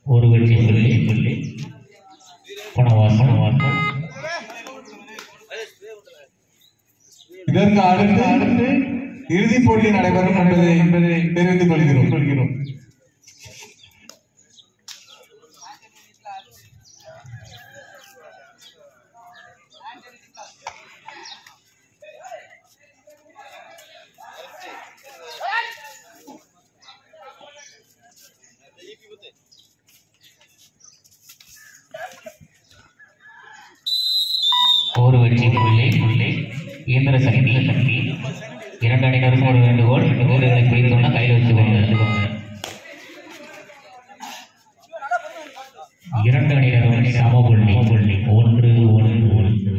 ஒரு வெற்றி புள்ளி புள்ளி பணவாசம் வாசம் இதற்கு அடுத்து அடுத்து இறுதிப் போட்டி நடைபெறும் என்பதை என்பதை தெரிவித்துக் கொள்கிறோம் கொள்கிறோம் ஒரு வெற்றி புள்ளி புள்ளி இயந்திர சக்தி சக்தி இரண்டு அணியினருக்கும் ஒரு வேண்டுகோள் வீரர்களை பிரித்தோம்னா கையில் வச்சுக்கோங்க எடுத்துக்கோங்க இரண்டு அணியினரும் சம புள்ளி புள்ளி ஒன்று ஒன்று ஒன்று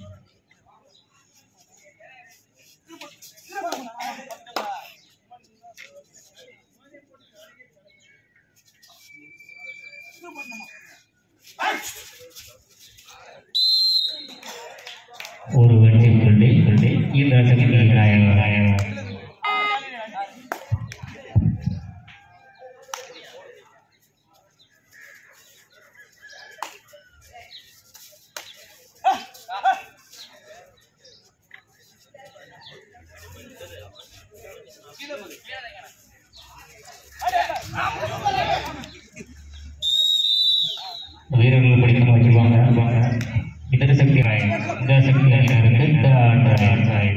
ஒரு வெற்றி புள்ளி புள்ளி இயந்திர சக்தி நாயகம் நாயகம் வீரர்கள் படிக்கணும் வச்சுக்கோங்க இதர சக்தி ராய் இந்த சக்தி அணியினருக்கு தேர்ட் ராய் ராய்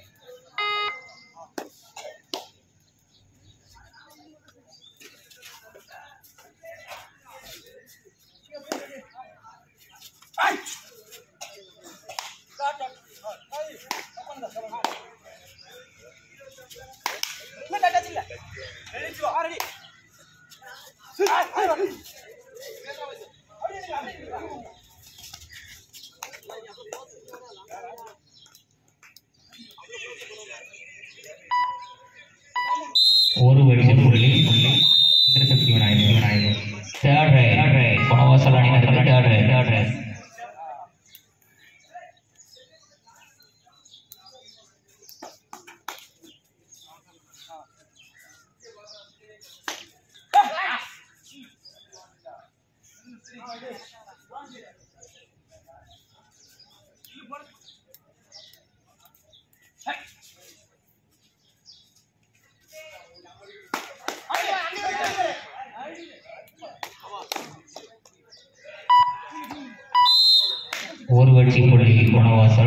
ஒரு வெற்றி புள்ளி இதர சக்தி விநாயகர் விநாயகர் தேர்ட் ராய் தேர்ட் ராய் பணவாசல் அணியினருக்கு தேர்ட் ராய் தேர்ட் ராய் ஒரு வெற்றி புள்ளி பணவாசல்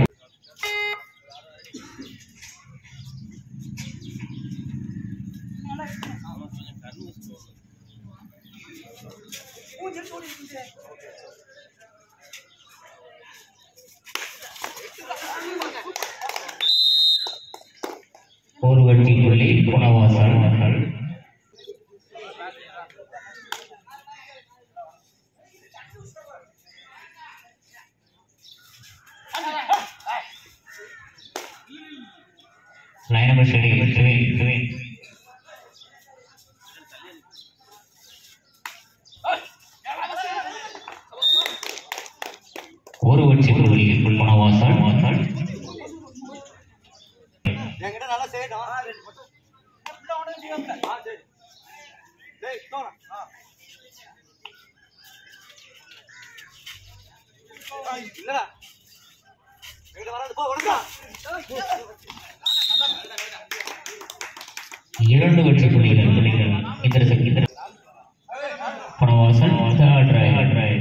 ஒரு வெற்றி புள்ளி பணவாசல் லைன் நம்பர் சரி டுவின் டுவின் ஒரு வெற்றி புள்ளி பணவாசல் வாசல் என்கிட்ட நல்லா செய்யட்டும் ஆ, சரி. டேய், தோணா. ஆ. ஆ, இல்லடா. என்கிட்ட வராது, போ, உனக்கா? இரண்டு வெற்றி புள்ளிகள் புள்ளிகள் இதர சக்தி இதர பணவாசல் தேர்ட் ராய் தேர்ட் ராய்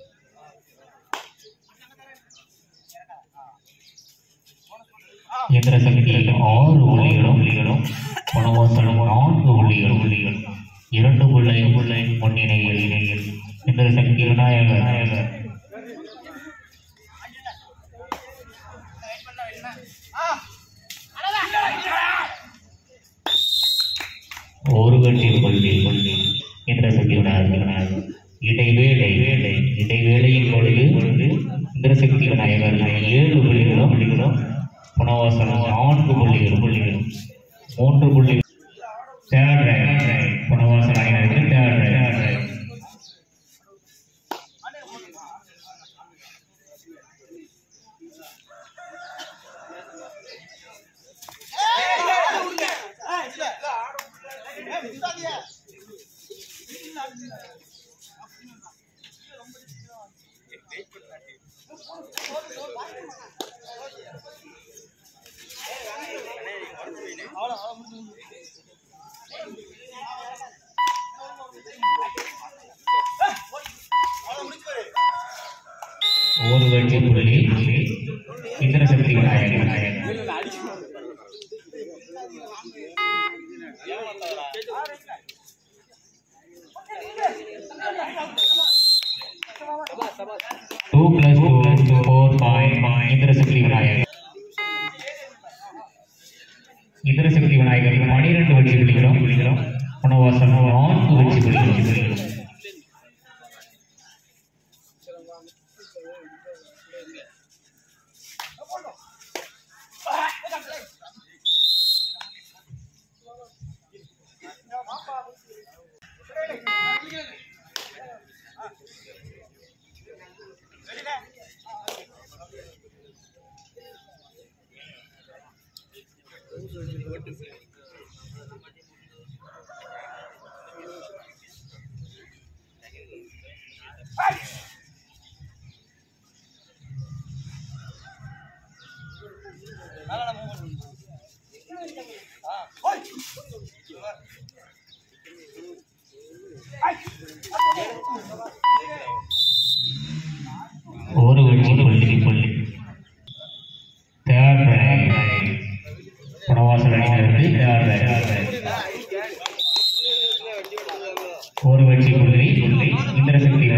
இயந்திர சக்தி ஆறு புள்ளிகளும் புள்ளிகளும் பணவாசல் நான்கு புள்ளிகள் புள்ளிகள் இரண்டு புள்ளை புள்ளை முன்னிணையில் இணையில் இயந்திர சக்தி விநாயகர் விநாயகர் ஒரு வெற்றி கொள்கை கொள்கை என்ற சக்தி விநாயகர் விநாயகர் இடைவேளை வேளை இடைவேளையின் பொழுது பொழுது இந்திரசக்தி விநாயகர் ஏழு புள்ளிகளும் புள்ளிகளும் புனவாசனம் நான்கு புள்ளிகள் புள்ளிகளும் மூன்று புள்ளிகள் தேர்ட் ரைட் புனவாசன அணியினருக்கு தேர்ட் ரைட் தேர்ட் ரைட் ஒரு வெற்றி புள்ளி Indirasakthi Vinayagar Vinayagar two plus two four five Indirasakthi Vinayagar Indirasakthi Vinayagar பனிரெண்டு வெற்றி புள்ளிகளும் புள்ளிகளும் உணவாசம் நான்கு வெற்றி புள்ளிகளும் புள்ளிகளும் ஒரு வெற்றி புள்ளி புள்ளி தேர்ட் ரைட் பணவாசல் அணியிலிருந்து தேர்ட் ரைட் ஒரு வெற்றி புள்ளி புள்ளி இந்திரசக்தி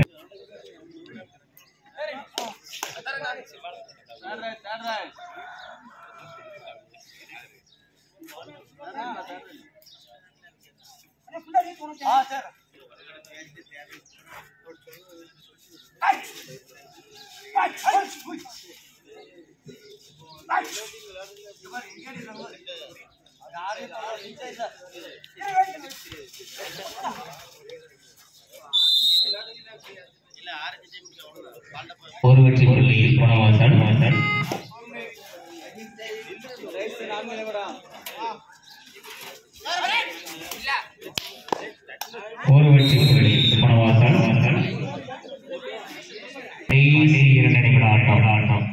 ஒரு வெற்றி புள்ளி பணவாசல் வாசல் ஒரு வெற்றி புள்ளி பணவாசல் வாசல் கடைசி இரண்டு நிமிட ஆட்டம் ஆட்டம்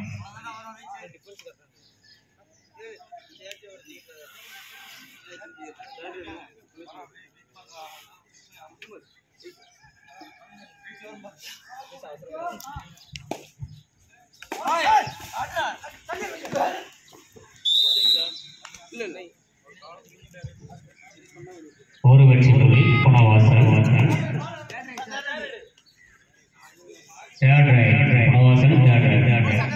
ஒரு வெற்றி புள்ளி பணவாசல் வாசல் third right Panavasal third right third right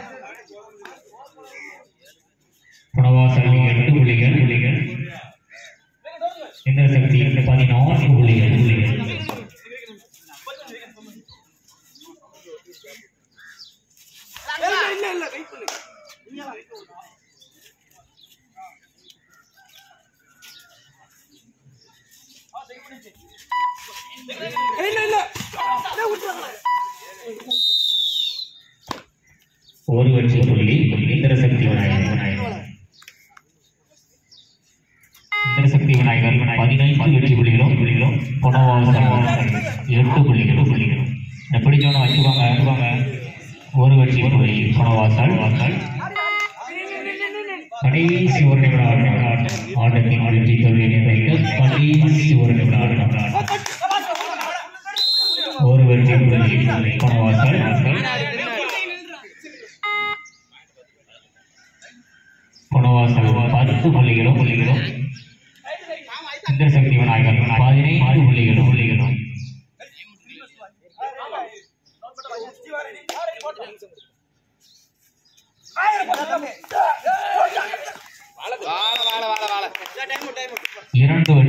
Panavasal எட்டு புள்ளிகள் புள்ளிகள் இந்திரசக்தி பதினான்கு புள்ளிகள் புள்ளிகள் ஒரு வெற்றி புள்ளி இந்திரசக்தி விநாயகர் விநாயகர் இந்திரசக்தி விநாயகர் பதினைந்து வெற்றி புள்ளிகளும் புள்ளிகளும் புனவாசம் எட்டு புள்ளிகளும் புள்ளிகளும் இந்த பிடிச்சவனை வச்சுக்கோங்க வச்சுக்கோங்க ஒரு வெற்றி புள்ளி புனவாசல் வாசல் கடைசி ஒரு நிமிட ஆட்டம் ஆட்டம் ஆட்டத்தின் வெற்றி தோல்வி நிர்ணயிக்க கடைசி ஒரு நிமிட ஆட்டம் ஆட்டம் ஒரு வெற்றி புள்ளி புனவாசல் வாசல் புனவாசல் பத்து புள்ளிகளும் புள்ளிகளும் இந்திரசக்தி விநாயகர் பதினைந்து புள்ளிகளும் புள்ளிகளும் இரண்டு